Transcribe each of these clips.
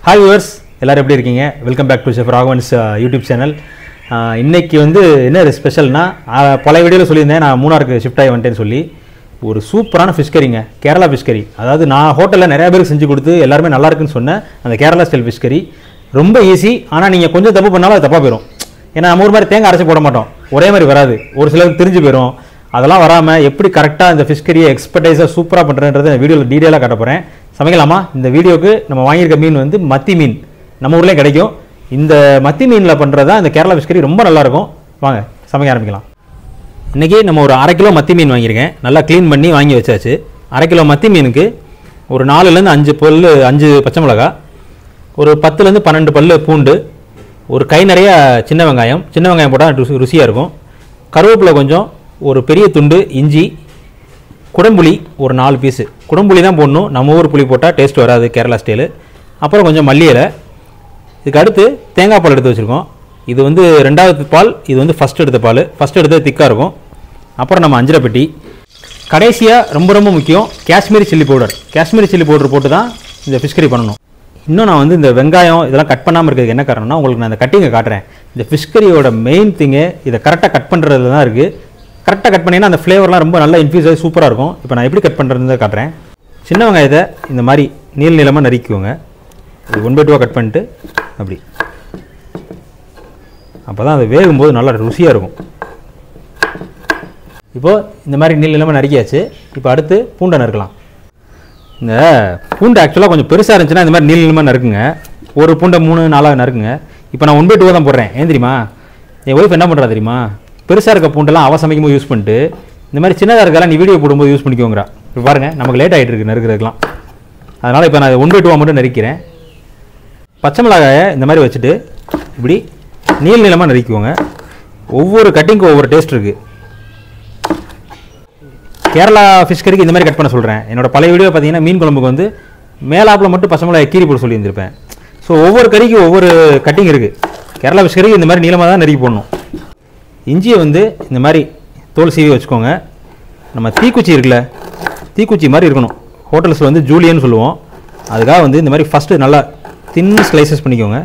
hi viewers எல்லாரும் எப்படி இருக்கீங்க welcome back to chef Raghavan's YouTube channel இன்னைக்கு வந்து என்ன ஸ்பெஷல்னா பல வீடியோவில் சொல்லியிருந்தேன் நான் மூணாருக்கு ஷிஃப்ட் ஆகி வந்துட்டேன்னு சொல்லி ஒரு சூப்பரான ஃபிஷ் கறிங்க கேரளா ஃபிஷ் கறி அதாவது நான் ஹோட்டலில் நிறைய பேருக்கு செஞ்சு கொடுத்து எல்லாருமே நல்லா இருக்குன்னு சொன்னேன் அந்த கேரளா ஸ்டைல் ஃபிஷ் கறி ரொம்ப ஈஸி ஆனால் நீங்கள் கொஞ்சம் தப்பு பண்ணாலும் அது தப்பாக போயிடும் ஏன்னா நம்ம ஒரு மாதிரி தேங்காய் அரைச்சி போட மாட்டோம் ஒரே மாதிரி வராது ஒரு சிலருக்கு தெரிஞ்சு போயிடும் அதெல்லாம் வராமல் எப்படி கரெக்டாக இந்த ஃபிஷ் கறியை எக்ஸ்பர்டைஸாக சூப்பராக பண்ணுறேன்றதை இந்த வீடியோவில் டீட்டெயிலாக காட்ட போகிறேன் சமைக்கலாமா இந்த வீடியோக்கு நம்ம வாங்கியிருக்க மீன் வந்து மத்தி மீன் நம்ம ஊர்லேயே கிடைக்கும் இந்த மத்தி மீனில் பண்ணுறது தான் இந்த கேரளா ஃபிஷ் கறி ரொம்ப நல்லாயிருக்கும் வாங்க சமைக்க ஆரம்பிக்கலாம் இன்றைக்கி நம்ம ஒரு அரை கிலோ மத்தி மீன் வாங்கியிருக்கேன் நல்லா க்ளீன் பண்ணி வாங்கி வச்சாச்சு அரை கிலோ மத்தி மீனுக்கு ஒரு நாலுலேருந்து அஞ்சு பல் அஞ்சு பச்சை மிளகா ஒரு பத்துலேருந்து பன்னெண்டு பல் பூண்டு ஒரு கை நிறைய சின்ன வெங்காயம் சின்ன வெங்காயம் போட்டால் ருசி ருசியாக இருக்கும் கருவேப்பிலை கொஞ்சம் ஒரு பெரிய துண்டு இஞ்சி குடம்புளி ஒரு நாலு பீஸு குடம்புளி தான் போடணும் நம்ம ஊர் புளி போட்டால் டேஸ்ட் வராது கேரளா ஸ்டைலு அப்புறம் கொஞ்சம் மல்லி இலை இதுக்கு அடுத்து தேங்காய் பால் எடுத்து வச்சுருக்கோம் இது வந்து ரெண்டாவது பால் இது வந்து ஃபஸ்ட் எடுத்த பால் ஃபஸ்ட் எடுத்தது திக்காக இருக்கும் அப்புறம் நம்ம அஞ்சரை பெட்டி கடைசியாக ரொம்ப ரொம்ப முக்கியம் Kashmiri chilli powder Kashmiri chilli powder போட்டு தான் இந்த ஃபிஷ் கறி பண்ணணும் இன்னும் நான் வந்து இந்த வெங்காயம் இதெல்லாம் கட் பண்ணாமல் இருக்கிறதுக்கு என்ன காரணம்னா உங்களுக்கு நான் இந்த கட்டிங்கை காட்டுறேன் இந்த ஃபிஷ் கறியோட மெயின் திங்கு இதை கரெக்டாக கட் பண்ணுறதுல தான் இருக்குது கரெக்டாக கட் பண்ணிங்கன்னா அந்த ஃப்ளேவர்லாம் ரொம்ப நல்லா இன்ஃபியூஸ் ஆகி சூப்பராக இருக்கும் இப்போ நான் எப்படி கட் பண்ணுறதுன்னு காட்டுறேன் சின்ன வெங்காயத்தை இந்த மாதிரி நீள நீளமாக நறுக்கிக்கோங்க இது ஒன் பை டூவாக கட் பண்ணிட்டு அப்படி அப்போ தான் அது வேகும்போது நல்லா ருசியாக இருக்கும் இப்போது இந்த மாதிரி நீள நீளமாக நறுக்கியாச்சு இப்போ அடுத்து பூண்டை நறுக்கலாம் இந்த பூண்டு ஆக்சுவலாக கொஞ்சம் பெருசாக இருந்துச்சுன்னா இந்த மாதிரி நீள நீளமாக நறுக்குங்க ஒரு பூண்டை மூணு நாலாக நறுக்குங்க இப்போ நான் ஒன் பை டூவாக தான் போடுறேன் ஏன் தெரியுமா என் ஒய்ஃப் என்ன பண்ணுறா தெரியுமா பெருசாக இருக்க பூண்டெல்லாம் அவ சமைக்கும் போது யூஸ் பண்ணிட்டு இந்த மாதிரி சின்னதாக இருக்கெல்லாம் நீ வீடியோ போடும்போது யூஸ் பண்ணிக்கோங்கிறா இப்போ பாருங்கள் நமக்கு லேட் ஆகிட்டு இருக்கு நறுக்கிறதுக்கெலாம் அதனால் இப்போ நான் ஒன் பை டூவாக மட்டும் நறுக்கிறேன் பச்சை மிளகாயை இந்த மாதிரி வச்சுட்டு இப்படி நீள நீளமாக நறுக்கிக்கோங்க ஒவ்வொரு கட்டிங்க்கும் ஒவ்வொரு டேஸ்ட் இருக்குது கேரளா ஃபிஷ் கறிக்கு இந்த மாதிரி கட் பண்ண சொல்கிறேன் என்னோட பழைய வீடியோ பார்த்தீங்கன்னா மீன் குழம்புக்கு வந்து மேலாப்பில் மட்டும் பச்சை மிளகாய் கீரி போட சொல்லியிருந்திருப்பேன் ஸோ ஒவ்வொரு கறிக்கும் ஒவ்வொரு கட்டிங் இருக்குது கேரளா ஃபிஷ் கறிக்கு இந்த மாதிரி நீளமாக தான் நறுக்கி போடணும் இஞ்சியை வந்து இந்த மாதிரி தோல் சீவி வச்சுக்கோங்க நம்ம தீக்குச்சி இருக்குல்ல தீக்குச்சி மாதிரி இருக்கணும் ஹோட்டல்ஸில் வந்து ஜூலியன்னு சொல்லுவோம் அதுக்காக வந்து இந்த மாதிரி ஃபஸ்ட்டு நல்லா தின் ஸ்லைசஸ் பண்ணிக்கோங்க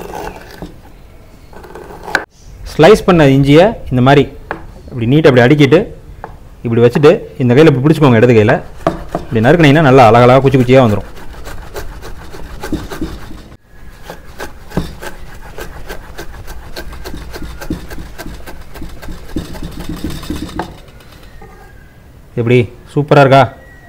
ஸ்லைஸ் பண்ண இஞ்சியை இந்த மாதிரி இப்படி நீட்டை அப்படி அடுக்கிட்டு இப்படி வச்சுட்டு இந்த கையில் இப்படி பிடிச்சிக்கோங்க இடது கையில் இப்படி நறுக்குனீங்கன்னா நல்லா அழகழகாக குச்சி குச்சியாக வந்துடும் எப்படி சூப்பராக இருக்கா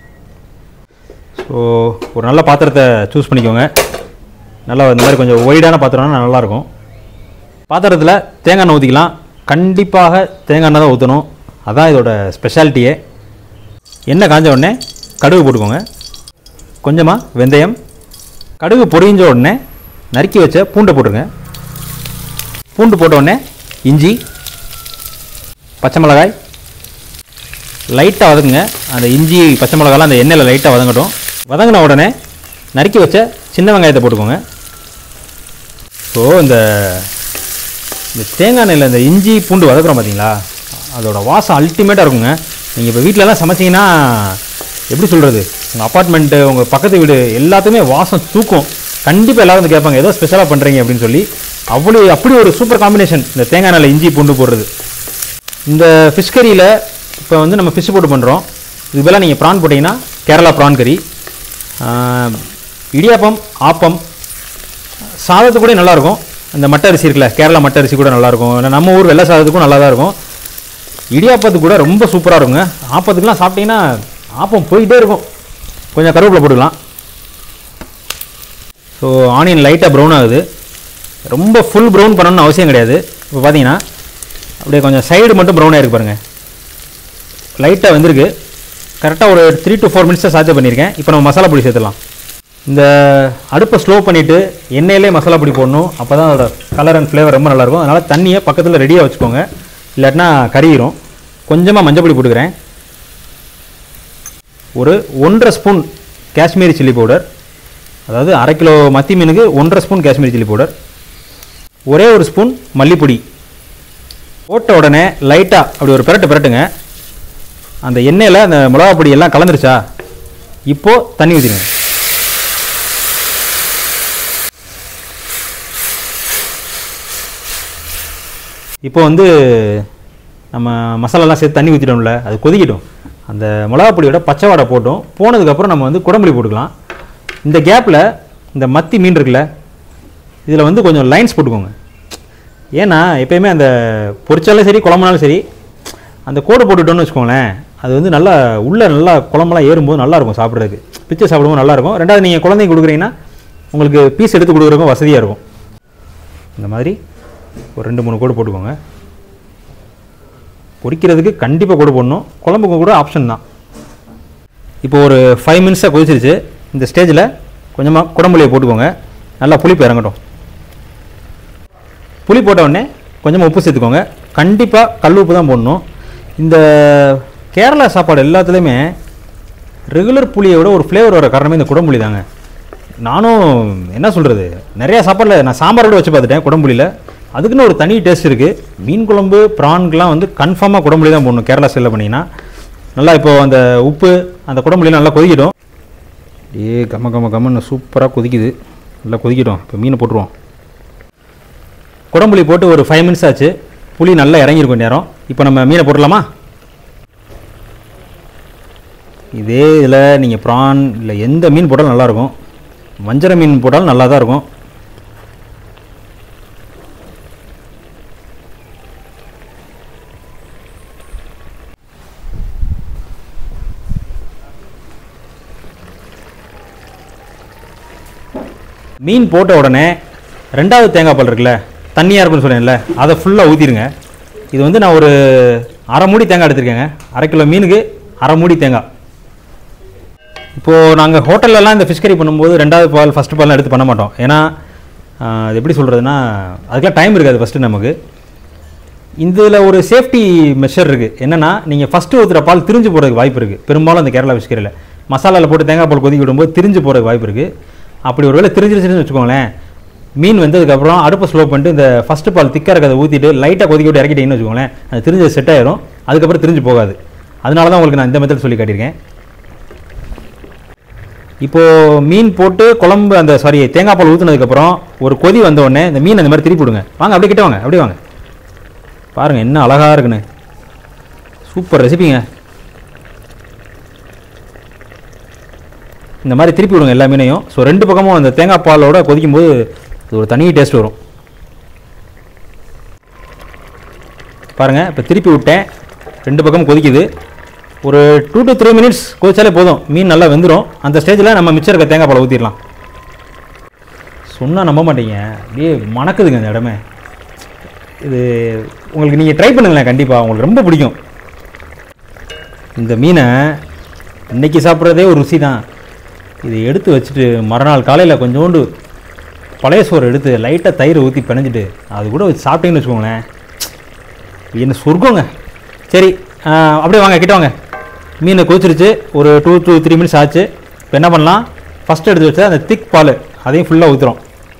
ஸோ ஒரு நல்ல பாத்திரத்தை சூஸ் பண்ணிக்கோங்க நல்லா இந்த மாதிரி கொஞ்சம் ஒய்டான பாத்திரம்னா நல்லாயிருக்கும் பாத்திரத்தில் தேங்காய் எண்ணெய் ஊற்றிக்கலாம் கண்டிப்பாக தேங்காய் எண்ணெய் தான் ஊற்றணும் அதான் இதோட ஸ்பெஷாலிட்டியே எண்ணெய் காஞ்ச உடனே கடுகு போட்டுக்கோங்க கொஞ்சமாக வெந்தயம் கடுகு பொரிஞ்ச உடனே நறுக்கி வச்ச பூண்டை போட்டுருங்க பூண்டு போட்ட உடனே இஞ்சி பச்சை மிளகாய் லைட்டாக வதக்குங்க அந்த இஞ்சி பச்சை மிளகாலாம் அந்த எண்ணெயில் லைட்டாக வதங்கட்டும் வதங்கின உடனே நறுக்கி வச்ச சின்ன வெங்காயத்தை போட்டுக்கோங்க ஸோ இந்த இந்த தேங்காய் எண்ணெயில் இந்த இஞ்சி பூண்டு வதக்குறோம் பார்த்தீங்களா அதோட வாசம் அல்டிமேட்டாக இருக்குங்க நீங்கள் இப்போ வீட்டிலலாம் சமைச்சிங்கன்னா எப்படி சொல்கிறது உங்கள் அப்பார்ட்மெண்ட்டு உங்கள் பக்கத்து வீடு எல்லாத்துக்குமே வாசம் தூக்கும் கண்டிப்பாக எல்லாரும் வந்து கேட்பாங்க ஏதோ ஸ்பெஷலாக பண்ணுறீங்க அப்படின்னு சொல்லி அவ்வளோ அப்படி ஒரு சூப்பர் காம்பினேஷன் இந்த தேங்காய் எண்ணெயில் இஞ்சி பூண்டு போடுறது இந்த ஃபிஷ் கறியில் இப்போ வந்து நம்ம ஃபிஷ் போட்டு பண்ணுறோம் இது பதிலாக நீங்கள் ப்ரான் போட்டிங்கன்னா கேரளா ப்ரான் கறி ஆஹ், இடியாப்பம் ஆப்பம் சாதத்து கூட நல்லாயிருக்கும் இந்த மட்டை அரிசி இருக்குல்ல கேரளா மட்டை அரிசி கூட நல்லாயிருக்கும் இல்லை நம்ம ஊர் வெள்ளை சாதத்துக்கும் நல்லா தான் இருக்கும் இடியாப்பத்துக்கு கூட ரொம்ப சூப்பராக இருக்குங்க ஆப்பத்துக்குலாம் சாப்பிட்டீங்கன்னா ஆப்பம் போயிட்டே இருக்கும் கொஞ்சம் கருவேப்பிலை போட்டுக்கலாம் ஸோ ஆனியன் லைட்டாக ப்ரௌன் ஆகுது ரொம்ப ஃபுல் ப்ரௌன் பண்ணணும்னு அவசியம் கிடையாது இப்போ பார்த்தீங்கன்னா அப்படியே கொஞ்சம் சைடு மட்டும் ப்ரௌன் ஆகிருக்கு பாருங்கள் லைட்டாக வந்திருக்கு கரெக்டாக ஒரு த்ரீ டு ஃபோர் மினிட்ஸாக சாத்தியம் பண்ணியிருக்கேன் இப்போ நம்ம மசாலா பொடி சேர்த்துலாம் இந்த அடுப்பை ஸ்லோ பண்ணிவிட்டு எண்ணெயிலே மசாலா பொடி போடணும் அப்போ தான் அதோட கலர் அண்ட் ஃப்ளேவர் ரொம்ப நல்லாயிருக்கும் அதனால் தண்ணியை பக்கத்தில் ரெடியாக வச்சுக்கோங்க இல்லாட்டினா கறியிரும் கொஞ்சமாக மஞ்சள் பொடி போட்டுக்கிறேன் ஒரு ஒன்றரை ஸ்பூன் காஷ்மீரி சில்லி பவுடர் அதாவது அரை கிலோ மத்தி மீனுக்கு ஒன்றரை ஸ்பூன் காஷ்மீரி சில்லி பவுடர் ஒரே ஒரு ஸ்பூன் மல்லிப்பொடி போட்ட உடனே லைட்டாக அப்படி ஒரு பிரட்டு பிரட்டுங்க அந்த எண்ணெயில் அந்த மிளகா பொடி எல்லாம் கலந்துருச்சா இப்போது தண்ணி ஊற்றிடுங்க இப்போ வந்து நம்ம மசாலாலாம் சேர்த்து தண்ணி ஊற்றிட்டோம்ல அது கொதிக்கிட்டோம் அந்த மிளகா பொடியோட பச்சை வாடை போட்டோம் போனதுக்கப்புறம் நம்ம வந்து குடம்புளி போட்டுக்கலாம் இந்த கேப்பில் இந்த மத்தி மீன் இருக்குல்ல இதில் வந்து கொஞ்சம் லைன்ஸ் போட்டுக்கோங்க ஏன்னா எப்பயுமே அந்த பொரிச்சாலும் சரி குழம்புனாலும் சரி அந்த கோடு போட்டுட்டோம்னு வச்சுக்கோங்களேன் அது வந்து நல்லா உள்ளே நல்லா குழம்புலாம் ஏறும்போது நல்லா இருக்கும் சாப்பிட்றதுக்கு பிச்சை சாப்பிடும்போது நல்லா இருக்கும் ரெண்டாவது நீங்கள் குழந்தைங்க கொடுக்குறீங்கன்னா உங்களுக்கு பீஸ் எடுத்து கொடுக்குறதுக்கும் வசதியாக இருக்கும் இந்த மாதிரி ஒரு ரெண்டு மூணு கோடு போட்டுக்கோங்க பொரிக்கிறதுக்கு கண்டிப்பாக கோடு போடணும் குழம்புக்கு கூட ஆப்ஷன் தான் இப்போ ஒரு ஃபைவ் மினிட்ஸாக கொதிச்சிருச்சு இந்த ஸ்டேஜில் கொஞ்சமாக குடம்புளியை போட்டுக்கோங்க நல்லா புளிப்பு இறங்கட்டும் புளி போட்ட உடனே கொஞ்சமாக உப்பு சேர்த்துக்கோங்க கண்டிப்பாக கல் உப்பு தான் போடணும் இந்த கேரளா சாப்பாடு எல்லாத்துலேயுமே ரெகுலர் புளியை விட ஒரு ஃப்ளேவர் வர காரணமே இந்த குடம்புளி தாங்க நானும் என்ன சொல்கிறது நிறையா சாப்பாடில் நான் சாம்பாரோட வச்சு பார்த்துட்டேன் குடம்புளியில் அதுக்குன்னு ஒரு தனி டேஸ்ட் இருக்குது மீன் குழம்பு ப்ரான்க்கெலாம் வந்து கன்ஃபார்மாக குடம்புளி தான் போடணும் கேரளா ஸ்டைலில் பண்ணிங்கன்னா நல்லா இப்போ அந்த உப்பு அந்த குடம்புளி நல்லா கொதிக்கிடும் ஏ கம்ம கம்ம கம்மன்னு சூப்பராக கொதிக்குது நல்லா கொதிக்கிட்டோம் இப்போ மீனை போட்டுருவோம் குடம்புளி போட்டு ஒரு ஃபைவ் மினிட்ஸ் ஆச்சு புளி நல்லா இறங்கியிருக்கும் நேரம் இப்போ நம்ம மீனை போட்டுடலாமா இதே இதில் நீங்கள் ப்ரான் இல்லை எந்த மீன் போட்டாலும் நல்லாயிருக்கும் வஞ்சர மீன் போட்டாலும் நல்லா தான் இருக்கும் மீன் போட்ட உடனே ரெண்டாவது தேங்காய் பால் இருக்குல்ல தண்ணியாக இருக்குன்னு சொன்னேன்ல அதை ஃபுல்லாக ஊற்றிடுங்க இது வந்து நான் ஒரு அரை மூடி தேங்காய் எடுத்திருக்கேங்க அரை கிலோ மீனுக்கு அரை மூடி தேங்காய் இப்போது நாங்கள் ஹோட்டல்லலாம் இந்த ஃபிஷ் கறி பண்ணும்போது ரெண்டாவது பால் ஃபஸ்ட்டு பால்லாம் எடுத்து பண்ண மாட்டோம் ஏன்னா ஆஹ், அது எப்படி சொல்கிறதுனா அதுக்கெல்லாம் டைம் இருக்காது ஃபஸ்ட்டு நமக்கு இதில் ஒரு சேஃப்டி மெஷர் இருக்குது என்னென்னா நீங்கள் ஃபஸ்ட்டு ஊற்றுற பால் திரிஞ்சு போகிறதுக்கு வாய்ப்பு இருக்குது பெரும்பாலும் அந்த கேரளா ஃபிஷ் கறியில் மசாலாவில் போட்டு தேங்காய் பால் கொதிக்க விடும்போது திரிஞ்சு போகிறதுக்கு வாய்ப்பு இருக்குது அப்படி ஒரு வேளை திரிஞ்சிருச்சுன்னு வச்சுக்கோங்களேன் மீன் வெந்ததுக்கப்புறம் அடுப்பை ஸ்லோ பண்ணிட்டு இந்த ஃபஸ்ட்டு பால் திக்காக இருக்கிறத ஊற்றிட்டு லைட்டாக கொதிக்க விட்டு இறக்கிட்டீங்கன்னு வச்சுக்கோங்களேன் அது திரிஞ்சு செட் ஆயிரும் அதுக்கப்புறம் திரிஞ்சு போகாது அதனால தான் உங்களுக்கு நான் இந்த மெத்தட் சொல்லி காட்டியிருக்கேன் இப்போது மீன் போட்டு குழம்பு அந்த சாரி தேங்காய் பால் ஊற்றுனதுக்கப்புறம் ஒரு கொதி வந்த உடனே இந்த மீன் அந்த மாதிரி திருப்பி விடுங்க வாங்க அப்படியே கிட்ட வாங்க அப்படியே வாங்க பாருங்கள் என்ன அழகாக இருக்குன்னு சூப்பர் ரெசிபிங்க இந்த மாதிரி திருப்பி விடுங்க எல்லா மீனையும் ஸோ ரெண்டு பக்கமும் அந்த தேங்காய் பாலோட கொதிக்கும் போது இது ஒரு தனி டேஸ்ட் வரும் பாருங்கள் இப்போ திருப்பி விட்டேன் ரெண்டு பக்கம் கொதிக்குது ஒரு டூ to த்ரீ மினிட்ஸ் கொதிச்சாலே போதும் மீன் நல்லா வெந்துடும் அந்த ஸ்டேஜில் நம்ம மிச்சம் இருக்க தேங்காய் பாலை ஊற்றிடலாம் சொன்னால் நம்ப மாட்டீங்க அப்படியே மணக்குதுங்க இந்த இடமே இது உங்களுக்கு நீங்கள் ட்ரை பண்ணுங்களேன் கண்டிப்பாக உங்களுக்கு ரொம்ப பிடிக்கும் இந்த மீனை இன்னைக்கு சாப்பிட்றதே ஒரு ருசி தான் இதை எடுத்து வச்சுட்டு மறுநாள் காலையில் கொஞ்சோண்டு பழைய சோறு எடுத்து லைட்டாக தயிர் ஊற்றி பிணைஞ்சிட்டு அது கூட வச்சு சாப்பிட்டீங்கன்னு வச்சுக்கோங்களேன் இது என்ன சொர்க்கங்க சரி ஆ, அப்படியே வாங்க கிட்ட வாங்க மீனை கொதிச்சிருச்சு ஒரு டூ டூ த்ரீ மினிட்ஸ் ஆச்சு இப்போ என்ன பண்ணலாம் ஃபஸ்ட்டு எடுத்து வச்சா அந்த திக் பால் அதையும் ஃபுல்லாக ஊற்றுறோம்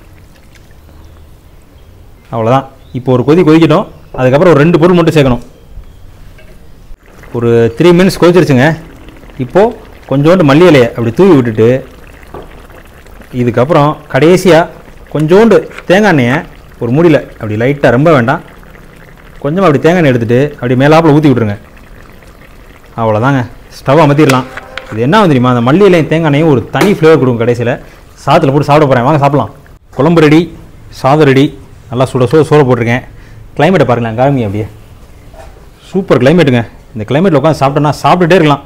அவ்வளோதான் இப்போ ஒரு கொதி கொதிக்கட்டும் அதுக்கப்புறம் ஒரு ரெண்டு பொருள் மட்டும் சேர்க்கணும் ஒரு த்ரீ மினிட்ஸ் கொதிச்சிருச்சுங்க இப்போது கொஞ்சோண்டு மல்லி இலையை அப்படி தூவி விட்டுட்டு இதுக்கப்புறம் கடைசியாக கொஞ்சோண்டு தேங்காய் எண்ணெயை ஒரு மூடியில் அப்படி லைட்டாக ரொம்ப வேண்டாம் கொஞ்சமாக அப்படி தேங்காய் எண்ணெய் எடுத்துகிட்டு அப்படி மேலாப்பில் ஊற்றி விட்ருங்க அவ்வளோதாங்க ஸ்டவ் அமர்த்திடலாம் இது என்ன வந்து தெரியுமா அந்த மல்லி இலையும் தேங்காய் எண்ணெயும் ஒரு தனி ஃப்ளேவர் கொடுக்கும் கடைசியில் சாதத்தில் போட்டு சாப்பிட போகிறேன் வாங்க சாப்பிட்லாம் குழம்பு ரெடி சாதம் ரெடி நல்லா சுட சுட சோறு போட்டிருக்கேன் கிளைமேட்டை பாருங்களேன் காமி அப்படியே சூப்பர் கிளைமேட்டுங்க இந்த கிளைமேட்டில் உட்காந்து சாப்பிட்டோன்னா சாப்பிட்டுட்டே இருக்கலாம்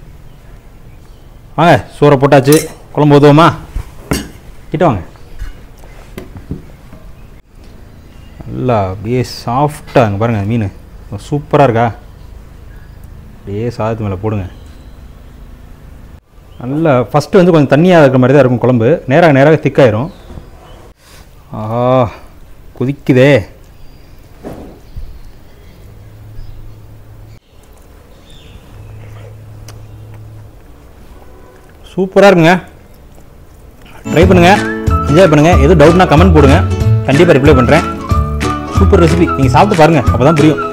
வாங்க சோறை போட்டாச்சு குழம்பு ஊற்றுவோமா கிட்ட வாங்க நல்லா அப்படியே சாஃப்டாக அங்கே பாருங்கள் மீன் சூப்பராக இருக்கா அப்படியே சாதத்து மேலே போடுங்க நல்லா ஃபஸ்ட்டு வந்து கொஞ்சம் தண்ணியாக இருக்கிற மாதிரி தான் இருக்கும் குழம்பு நேராக நேராக திக்காயிரும் ஆஹா கொதிக்குதே சூப்பராக இருக்குங்க ட்ரை பண்ணுங்கள் என்ஜாய் பண்ணுங்கள் எதுவும் டவுட்னா கமெண்ட் போடுங்க கண்டிப்பாக ரிப்ளை பண்ணுறேன் சூப்பர் ரெசிபி நீங்கள் சாப்பிட்டு பாருங்கள் அப்போ தான் புரியும்